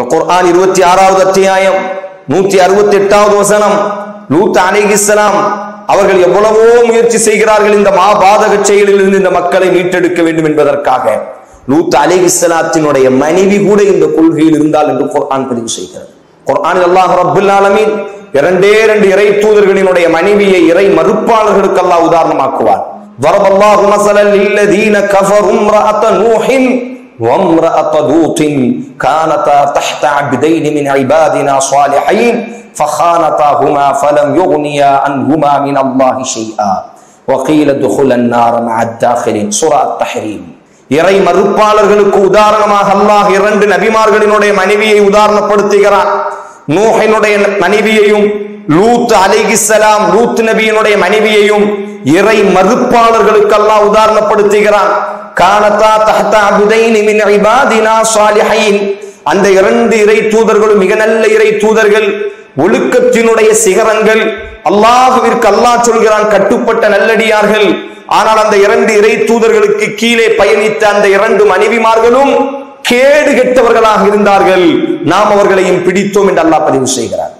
குர்ஆன் இருபத்தி ஆறாவது அத்தியாயம் நூத்தி அறுபத்தி எட்டாவது வசனம் லூத் அலைஹிஸ்ஸலாம் அவர்கள் எவ்வளவோ முயற்சி செய்கிறார்கள் இந்த மாபாதக செயலிலிருந்து இந்த மக்களை மீட்டெடுக்க வேண்டும் என்பதற்காக லூத் அலைஹிஸ்ஸலாத்தினுடைய மனைவி கூட இந்த கொள்கையில் இருந்தால் என்று குர்ஆன் பதிவு செய்கிறது குர்ஆனில் அல்லாஹ் ரப்புல் ஆலமீன் இரண்டே இரண்டு இறை தூதர்களினுடைய மனைவியை இறை மறுப்பாளர்களுக்கு அல்லாஹ் உதாரணமாக்குவார் ضرب الله مثلا للذين كفروا امرأة نوح وامرأة لوط كانتا تحت عبدين من عبادنا صالحين فخانتاهما فلم يغنيا عنهما من الله شيئا وقيل ادخلا النار مع الداخلين سورة التحريم இறை மறுப்பாளர்களுக்கு உதாரணமாக அல்லாஹ் இரண்டு நபிமார்களினுடைய மனைவியை உதாரணப்படுத்துகிறான் நூஹினுடைய மனைவியையும் லூத் அலைஹிஸ்ஸலாம் லூத் நபியினுடைய மனைவியையும் இறை மறுப்பாளர்களுக்கு அல்லாஹ் உதாரணப்படுத்துகிறான் கானதா தஹ்த அபுதைனி மின் இபாதினா சாலிஹைன் அந்த இரண்டு இறை தூதர்களும் மிக நல்ல இறை தூதர்கள் ஒழுக்கத்தினுடைய சிகரங்கள் அல்லாஹுவிற்கு அல்லாஹ் சொல்கிறான் கட்டுப்பட்ட நல்லடியார்கள் ஆனால் அந்த இரண்டு இறை தூதர்களுக்கு கீழே பயணித்த அந்த இரண்டு மனைவிமார்களும் கேடு கெட்டவர்களாக இருந்தார்கள் நாம் அவர்களையும் பிடித்தோம் என்று அல்லாஹ் பதிவு செய்கிறார்